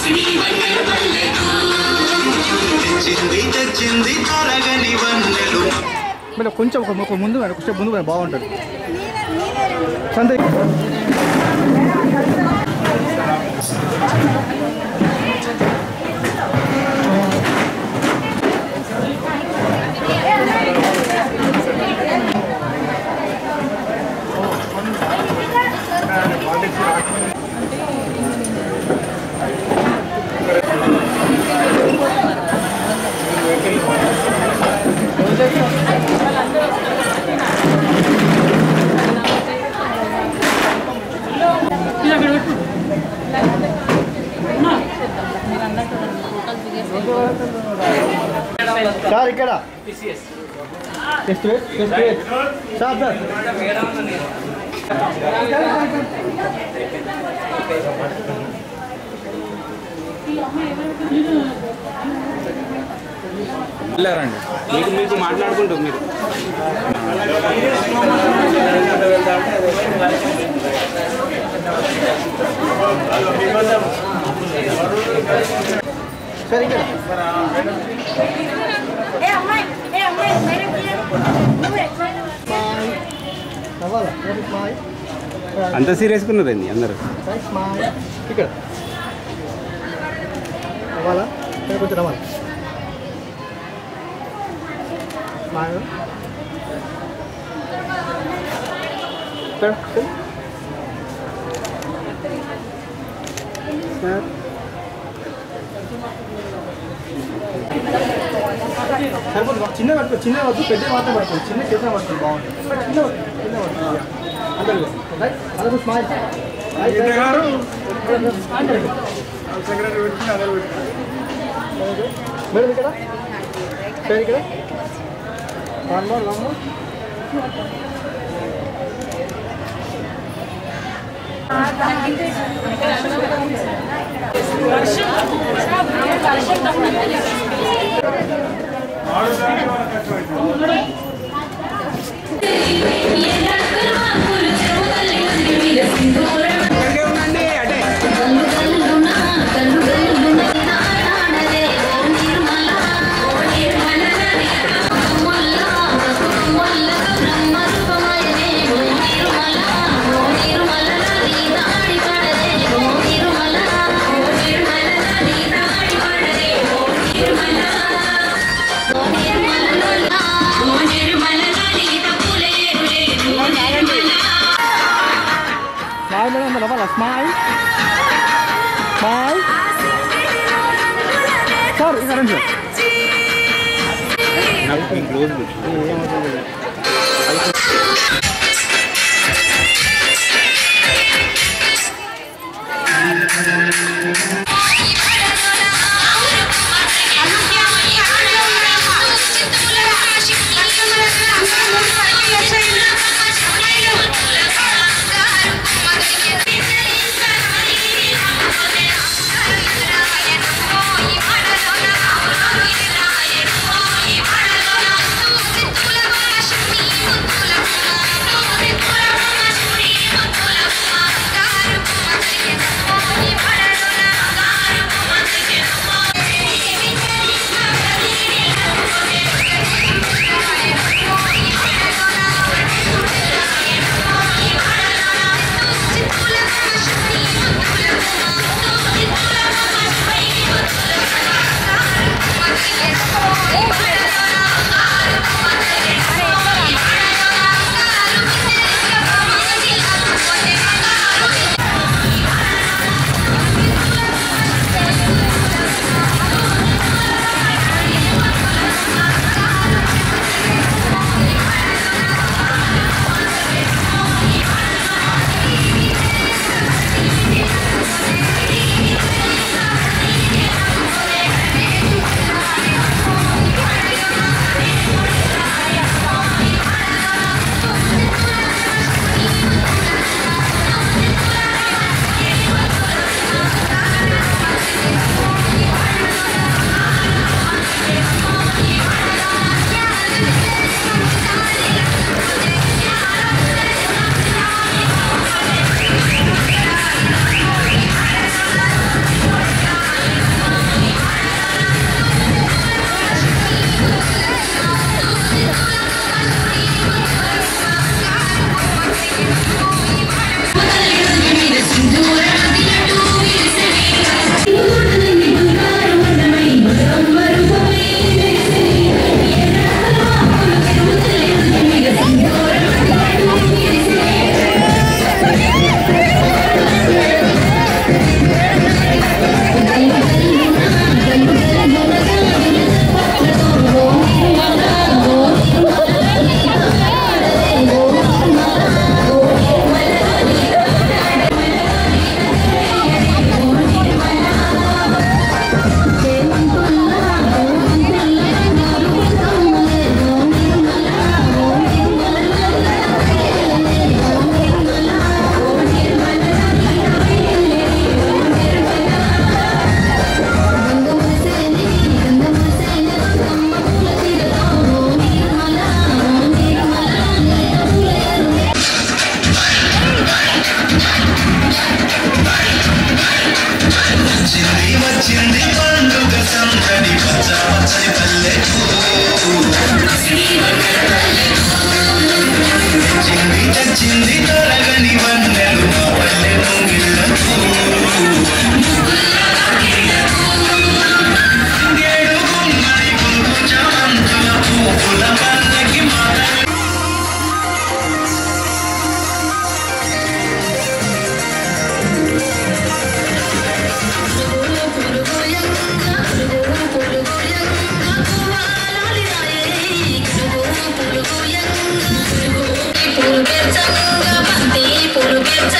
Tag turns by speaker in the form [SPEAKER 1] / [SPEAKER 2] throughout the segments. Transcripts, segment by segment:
[SPEAKER 1] తెచ్చింది తెచ్చింది తరగని వన్నెలు
[SPEAKER 2] మళ్ళీ కొంచెం ఒక ఒక ముందు ఒక స్టెప్ ముందు పోయినా బాగుంటుంది సందే సార్ ఇక్కడ test weight test weight sir sir
[SPEAKER 3] వెళ్ళారండి మీకు మీకు మాట్లాడుకుంటూ మీరు
[SPEAKER 2] సార్ ఇక్కడ
[SPEAKER 4] ఏ అమ్మాయి ఏ అమ్మాయి మేడం నువ్వే
[SPEAKER 2] నవ్వాలా స్మాయ్
[SPEAKER 3] అంత సీరియస్గా ఉన్నదండి అందరూ
[SPEAKER 2] స్మాయ్ ఇక్కడ నవ్వాలా ఇక్కడ కొంచెం నవ్వాలి స్మైల్ ఇక్కడ సార్ సరిపోతుంది చిన్న పట్టుకో చిన్న వద్దు పెద్ద మాత్రం పడుతుంది చిన్న చేసిన పడుతుంది బాగుంటుంది చిన్న వద్దు, చిన్న వద్దు అందరు రైట్ అందరూ స్మైల్ మేడం ఇక్కడ సార్ ఇక్కడ one more one more smile madam అందరూ నవ్వాలా స్మైల్ స్మైల్ సార్ ఇక్కడ రండి సార్
[SPEAKER 3] నాకు మీ క్లోజ్
[SPEAKER 5] ముద్దుల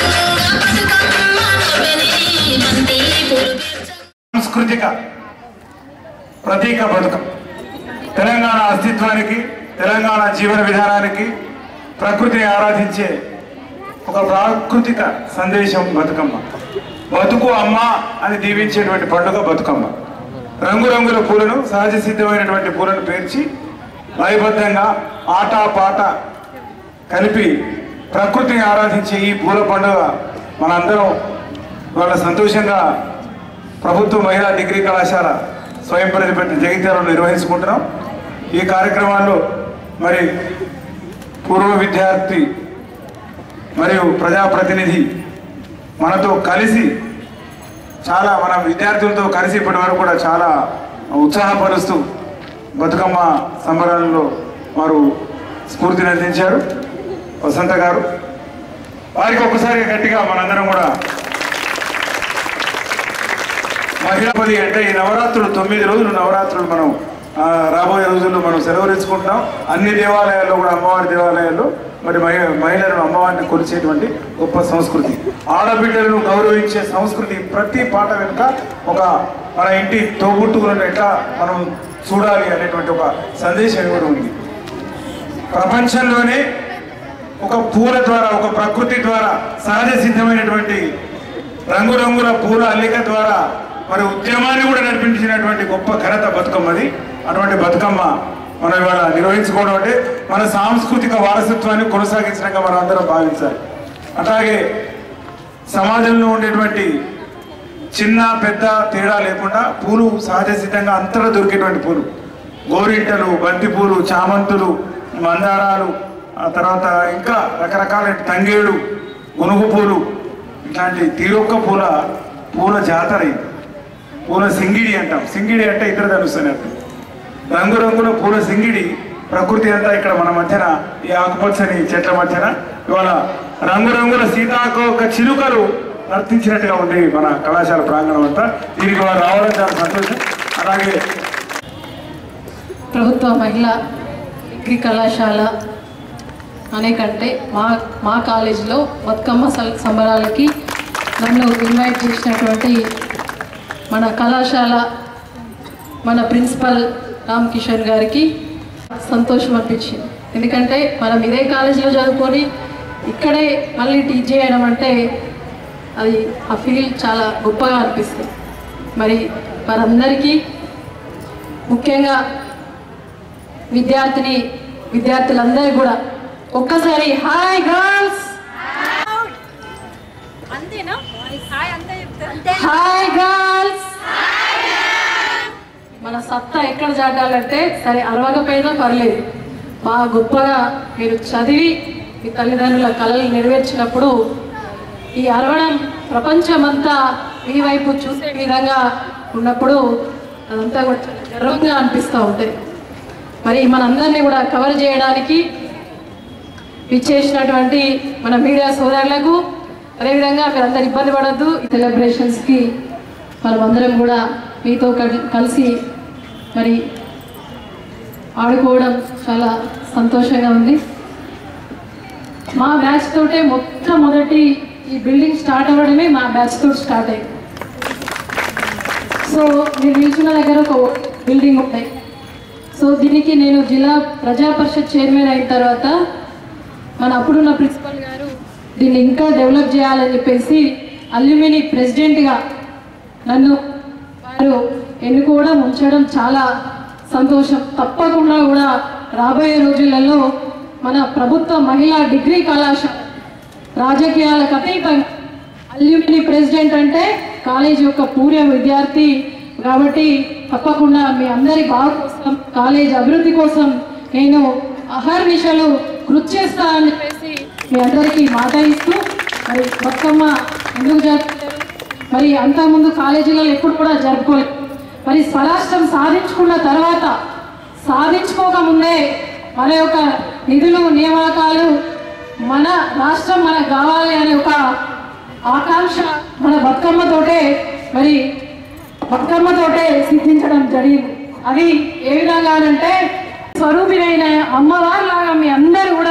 [SPEAKER 5] సాంస్కృతిక ప్రతీక బతుకం తెలంగాణ అస్తిత్వానికి తెలంగాణ జీవన విధానానికి ప్రకృతిని ఆరాధించే ఒక ప్రాకృతిక సందేశం బతుకమ్మ బతుకు అమ్మ అని దీవించేటువంటి పండుగ బతుకమ్మ రంగురంగుల పూలను సహజ సిద్ధమైనటువంటి పూలను పేర్చి లయబద్ధంగా ఆట పాట కలిపి ప్రకృతిని ఆరాధించే ఈ పూల పండుగ మనందరం వాళ్ళ సంతోషంగా ప్రభుత్వ మహిళా డిగ్రీ కళాశాల స్వయం ప్రతిపత్తి జగిత్యాలలో నిర్వహించుకుంటున్నాం ఈ కార్యక్రమాల్లో మరి పూర్వ విద్యార్థి మరియు ప్రజాప్రతినిధి మనతో కలిసి చాలా మన విద్యార్థులతో కలిసి ఇప్పటి వరకు కూడా చాలా ఉత్సాహపరుస్తూ బతుకమ్మ సంబరాలలో వారు స్ఫూర్తిని అందించారు వసంత గారు వారికి ఒక్కసారి గట్టిగా మనందరం కూడా మహిళాపది అంటే ఈ నవరాత్రులు తొమ్మిది రోజులు నవరాత్రులు మనం ఆ, రాబోయే రోజుల్లో మనం సెలవురించుకుంటున్నాం అన్ని దేవాలయాల్లో కూడా అమ్మవారి దేవాలయాల్లో మరి మహి- మహిళలను అమ్మవారిని కొలిచేటువంటి గొప్ప సంస్కృతి ఆడబిడ్డలను గౌరవించే సంస్కృతి ప్రతి పాట వెనుక ఒక మన ఇంటి తోబుట్టుకులను ఎట్లా మనం చూడాలి అనేటువంటి ఒక సందేశం కూడా ఉంది ప్రపంచంలోనే ఒక పూల ద్వారా ఒక ప్రకృతి ద్వారా సహజ సిద్ధమైనటువంటి రంగురంగుల పూల అల్లిక ద్వారా మరి ఉద్యమాన్ని కూడా నడిపించినటువంటి గొప్ప ఘనత బతుకమ్మది అటువంటి బతుకమ్మ మనం ఇవాళ నిర్వహించుకోవడం అంటే మన సాంస్కృతిక వారసత్వాన్ని కొనసాగించడంగా మనం అందరం భావించాలి అట్లాగే సమాజంలో ఉండేటువంటి చిన్న పెద్ద తేడా లేకుండా పూలు సహజ సిద్ధంగా అంతటా దొరికేటువంటి పూలు గోరింటలు బంతి పూలు చామంతులు మందారాలు ఆ తర్వాత ఇంకా రకరకాల తంగేడు గునుగు పూలు ఇట్లాంటి తీరొక్క పూల పూల జాతర ఇది పూల సింగిడి అంటాం సింగిడి అంటే ఇతర తెలుస్తుంది అర్థం రంగురంగుల పూల సింగిడి ప్రకృతి అంతా ఇక్కడ మన మధ్యన ఈ ఆకుపచ్చని చెట్ల మధ్యన ఇవాళ రంగురంగుల సీతాకోక చిలుకలు నర్తించినట్టుగా ఉంది మన కళాశాల ప్రాంగణం అంతా దీనికి వారు రావడం చాలా సంతోషం అలాగే
[SPEAKER 6] ప్రభుత్వ మహిళా డిగ్రీ కళాశాల అనే కంటే మా మా కాలేజీలో బతుకమ్మ సల్- సంబరాలకి నన్ను ఇన్వైట్ చేసినటువంటి మన కళాశాల మన ప్రిన్సిపల్ రామ్ కిషోర్ గారికి సంతోషం అనిపించింది ఎందుకంటే మనం ఇదే కాలేజీలో చదువుకొని ఇక్కడే మళ్ళీ టీచ్ చేయడం అంటే అది ఆ ఫీల్ చాలా గొప్పగా అనిపిస్తుంది మరి వారందరికీ ముఖ్యంగా విద్యార్థిని విద్యార్థులందరూ కూడా ఒక్కసారి హాయ్ గర్ల్స్
[SPEAKER 4] అంతేనా హాయ్ అంతే చెప్తారు
[SPEAKER 6] హాయ్ గర్ల్స్ మన సత్తా ఎక్కడ చాటాలంటే సరే అరవకపోయినా పర్లేదు బాగా గొప్పగా మీరు చదివి మీ తల్లిదండ్రుల కళలు నెరవేర్చినప్పుడు ఈ అరవడం ప్రపంచమంతా మీ వైపు చూసే విధంగా ఉన్నప్పుడు అదంతా కూడా చాలా గర్వంగా అనిపిస్తూ ఉంటుంది మరి మనందరినీ కూడా కవర్ చేయడానికి ఇచ్చేసినటువంటి మన మీడియా సోదరులకు అదేవిధంగా మీరు అందరు ఇబ్బంది పడద్దు ఈ సెలబ్రేషన్స్కి మనం అందరం కూడా మీతో కల్- కలిసి మరి ఆడుకోవడం చాలా సంతోషంగా ఉంది మా బ్యాచ్ తోటే మొట్టమొదటి ఈ బిల్డింగ్ స్టార్ట్ అవ్వడమే మా బ్యాచ్ తోటి స్టార్ట్ అయింది సో మీరు నిల్చున్న దగ్గర ఒక బిల్డింగ్ ఉంటాయి సో దీనికి నేను జిల్లా ప్రజా పరిషత్ చైర్మన్ అయిన తర్వాత మన అప్పుడున్న ప్రిన్సిపల్ గారు దీన్ని ఇంకా డెవలప్ చేయాలని చెప్పేసి అల్యూమిని ప్రెసిడెంట్గా నన్ను వారు ఎన్నుకోవడం ఉంచడం చాలా సంతోషం తప్పకుండా కూడా రాబోయే రోజులలో మన ప్రభుత్వ మహిళా డిగ్రీ కళాశాల రాజకీయాలకు అతీతంగా అల్యూమిని ప్రెసిడెంట్ అంటే కాలేజ్ యొక్క పూర్వ విద్యార్థి కాబట్టి తప్పకుండా మీ అందరి బాగు కోసం కాలేజ్ అభివృద్ధి కోసం నేను అహర్నిశలు కృషి చేస్తానని చెప్పేసి మీ అందరికీ మాట ఇస్తూ మరి బతుకమ్మ ఎందుకు జరుపుతారు మరి అంతకుముందు కాలేజీలలో ఎప్పుడు కూడా జరుపుకోలేదు మరి స్వరాష్ట్రం సాధించుకున్న తర్వాత సాధించుకోకముందే మన యొక్క నిధులు నియామకాలు మన రాష్ట్రం మనకు కావాలి అనే ఒక ఆకాంక్ష మన బతుకమ్మతోటే మరి బతుకమ్మతోటే సిద్ధించడం జరిగింది అది ఏ విధంగా అంటే స్వరూపిణైన అమ్మవారిలాగా మీ అందరూ కూడా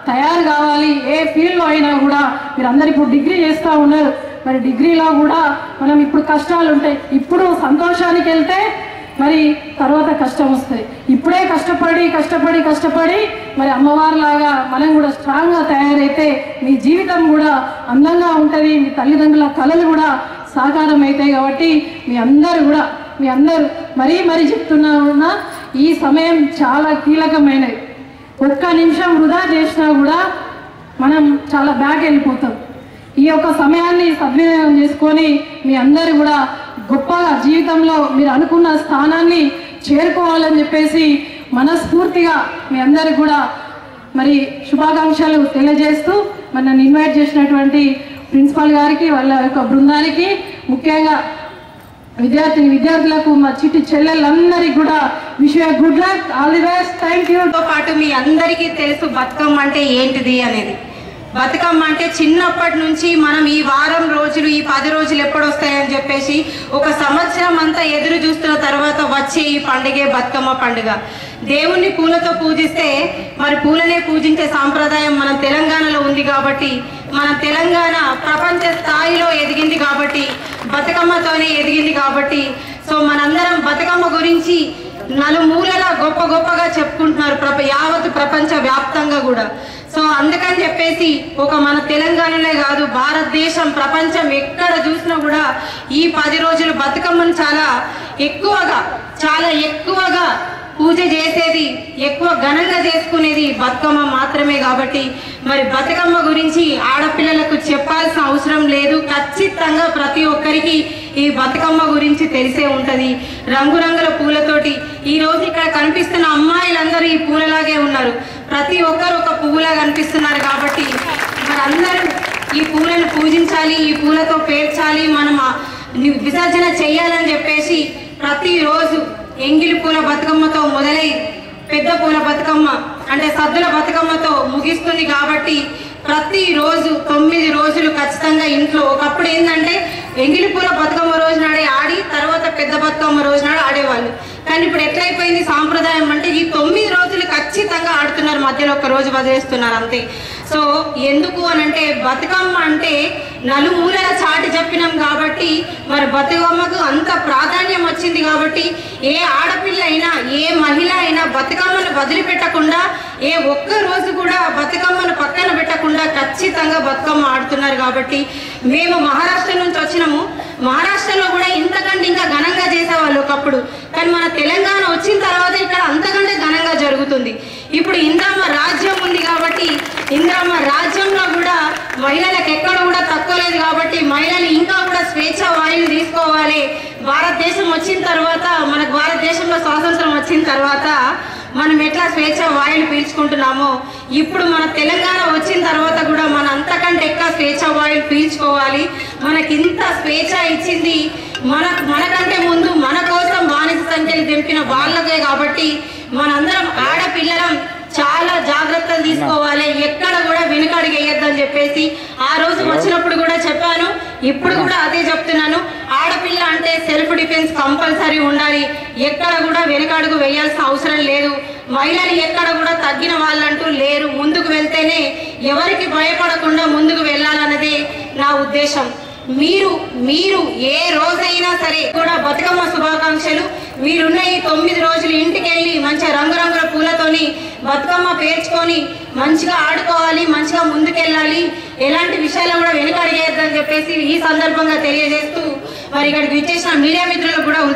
[SPEAKER 6] తయారు కావాలి ఏ ఫీల్డ్లో అయినా కూడా మీరు అందరు ఇప్పుడు డిగ్రీ చేస్తూ ఉన్నారు మరి డిగ్రీలో కూడా మనం ఇప్పుడు కష్టాలు ఉంటాయి ఇప్పుడు సంతోషానికి వెళ్తే మరి తర్వాత కష్టం వస్తుంది ఇప్పుడే కష్టపడి కష్టపడి కష్టపడి మరి అమ్మవారిలాగా మనం కూడా స్ట్రాంగ్గా తయారైతే మీ జీవితం కూడా అందంగా ఉంటుంది మీ తల్లిదండ్రుల కళలు కూడా సాకారం అవుతాయి కాబట్టి మీ అందరు కూడా మీ అందరూ మరీ మరీ చెప్తున్నా ఉన్నా ఈ సమయం చాలా కీలకమైనది ఒక్క నిమిషం వృధా చేసినా కూడా మనం చాలా బ్యాక్ వెళ్ళిపోతాం ఈ యొక్క సమయాన్ని సద్వినియోగం చేసుకొని మీ అందరు కూడా గొప్పగా జీవితంలో మీరు అనుకున్న స్థానాన్ని చేరుకోవాలని చెప్పేసి మనస్ఫూర్తిగా మీ అందరికి కూడా మరి శుభాకాంక్షలు తెలియజేస్తూ మరి నన్ను ఇన్వైట్ చేసినటువంటి ప్రిన్సిపాల్ గారికి వాళ్ళ యొక్క బృందానికి ముఖ్యంగా విద్యార్థిని విద్యార్థులకు మా చిట్టి చెల్లెళ్ళందరికీ కూడా wish good luck all the best thank you
[SPEAKER 7] తో పాటు మీ అందరికీ తెలుసు బతుకమ్మ అంటే ఏంటిది అనేది బతుకమ్మ అంటే చిన్నప్పటి నుంచి మనం ఈ వారం రోజులు ఈ పది రోజులు ఎప్పుడు వస్తాయని చెప్పేసి ఒక సంవత్సరం అంతా ఎదురు చూస్తున్న తర్వాత వచ్చే ఈ పండుగే బతుకమ్మ పండుగ దేవుణ్ణి పూలతో పూజిస్తే మరి పూలనే పూజించే సాంప్రదాయం మన తెలంగాణలో ఉంది కాబట్టి మన తెలంగాణ ప్రపంచ స్థాయిలో ఎదిగింది కాబట్టి బతుకమ్మతోనే ఎదిగింది కాబట్టి సో మనందరం బతుకమ్మ గురించి నలుమూలలా గొప్ప గొప్పగా చెప్పుకుంటున్నారు ప్రప యావత్ ప్రపంచ వ్యాప్తంగా కూడా సో అందుకని చెప్పేసి ఒక మన తెలంగాణనే కాదు భారతదేశం ప్రపంచం ఎక్కడ చూసినా కూడా ఈ పది రోజులు బతుకమ్మను చాలా ఎక్కువగా చాలా ఎక్కువగా పూజ చేసేది ఎక్కువ ఘనంగా చేసుకునేది బతుకమ్మ మాత్రమే కాబట్టి మరి బతుకమ్మ గురించి ఆడపిల్లలకు చెప్పాల్సిన అవసరం లేదు ఖచ్చితంగా ప్రతి ఒక్కరికి ఈ బతుకమ్మ గురించి తెలిసే ఉంటది రంగురంగుల పూలతోటి ఈ రోజు ఇక్కడ కనిపిస్తున్న అమ్మాయిలందరూ ఈ పూలలాగే ఉన్నారు ప్రతి ఒక్కరు ఒక పువ్వులా కనిపిస్తున్నారు కాబట్టి మరి అందరూ ఈ పూలను పూజించాలి ఈ పూలతో పేర్చాలి మనం ఆ ని- విసర్జన చేయాలని చెప్పేసి ప్రతిరోజు ఎంగిలి పూల బతుకమ్మతో మొదలై పెద్ద పూల బతుకమ్మ అంటే సద్దుల బతుకమ్మతో ముగిస్తుంది కాబట్టి ప్రతిరోజు తొమ్మిది రోజులు ఖచ్చితంగా ఇంట్లో ఒకప్పుడు ఏంటంటే ఎంగిలి పూల బతుకమ్మ రోజు నాడే ఆడి తర్వాత పెద్ద బతుకమ్మ రోజు నాడు ఆడేవాళ్ళు కానీ ఇప్పుడు ఎట్లయిపోయింది సాంప్రదాయం అంటే ఈ తొమ్మిది రోజులు ఖచ్చితంగా ఆడుతున్నారు మధ్యలో ఒక రోజు వదిలేస్తున్నారు అంతే సో ఎందుకు అని అంటే బతుకమ్మ అంటే నలుమూలల చాటి చెప్పినాం కాబట్టి మరి బతుకమ్మకు అంత ప్రాధాన్యం వచ్చింది కాబట్టి ఏ ఆడపిల్ల అయినా ఏ మహిళ అయినా బతుకమ్మను వదిలిపెట్టకుండా ఏ ఒక్క రోజు కూడా బతుకమ్మను పక్కన పెట్టకుండా ఖచ్చితంగా బతుకమ్మ ఆడుతున్నారు కాబట్టి మేము మహారాష్ట్ర నుంచి వచ్చినాము మహారాష్ట్రలో కూడా ఇంతకంటే ఇంకా ఘనంగా చేసేవాళ్ళు ఒకప్పుడు కానీ మన తెలంగాణ వచ్చిన తర్వాత ఇక్కడ అంతకంటే ఘనంగా జరుగుతుంది ఇప్పుడు ఇంద్రమ్మ రాజ్యం ఉంది కాబట్టి ఇంద్రమ్మ రాజ్యంలో కూడా మహిళలకు ఎక్కడ కూడా తక్కువ లేదు కాబట్టి మహిళలు ఇంకా కూడా స్వేచ్ఛ వాయువు తీసుకోవాలి భారతదేశం వచ్చిన తర్వాత మనకు భారతదేశంలో స్వాతంత్రం వచ్చిన తర్వాత మనం ఎట్లా స్వేచ్ఛ వాయువులు పీల్చుకుంటున్నామో ఇప్పుడు మన తెలంగాణ వచ్చిన తర్వాత కూడా మన అంతకంటే ఎక్కువ స్వేచ్ఛ వాయువులు పీల్చుకోవాలి మనకి ఇంత స్వేచ్ఛ ఇచ్చింది మన మనకంటే ముందు మన కోసం బానిస సంఖ్యలు దింపిన వాళ్ళకే కాబట్టి మనందరం ఆడపిల్లలం చాలా జాగ్రత్తలు తీసుకోవాలి ఎక్కడ కూడా వెనుకడుగు వేయొద్దని చెప్పేసి ఆ రోజు వచ్చినప్పుడు కూడా చెప్పాను ఇప్పుడు కూడా అదే చెప్తున్నాను ఆడపిల్ల అంటే సెల్ఫ్ డిఫెన్స్ కంపల్సరీ ఉండాలి ఎక్కడ కూడా వెనుకడుగు వేయాల్సిన అవసరం లేదు మహిళలు ఎక్కడ కూడా తగ్గిన వాళ్ళంటూ లేరు ముందుకు వెళ్తేనే ఎవరికి భయపడకుండా ముందుకు వెళ్ళాలన్నదే నా ఉద్దేశం మీరు మీరు ఏ రోజైనా సరే కూడా బతుకమ్మ శుభాకాంక్షలు మీరున్న ఈ తొమ్మిది రోజులు ఇంటికి వెళ్ళి మంచిగా రంగురంగుల పూలతోని బతుకమ్మ పేర్చుకొని మంచిగా ఆడుకోవాలి మంచిగా ముందుకెళ్ళాలి ఎలాంటి విషయాలు కూడా వెనుక అడిగేద్దని చెప్పేసి ఈ సందర్భంగా తెలియజేస్తూ మరి ఇక్కడికి విచ్చేసిన మీడియా మిత్రులకు కూడా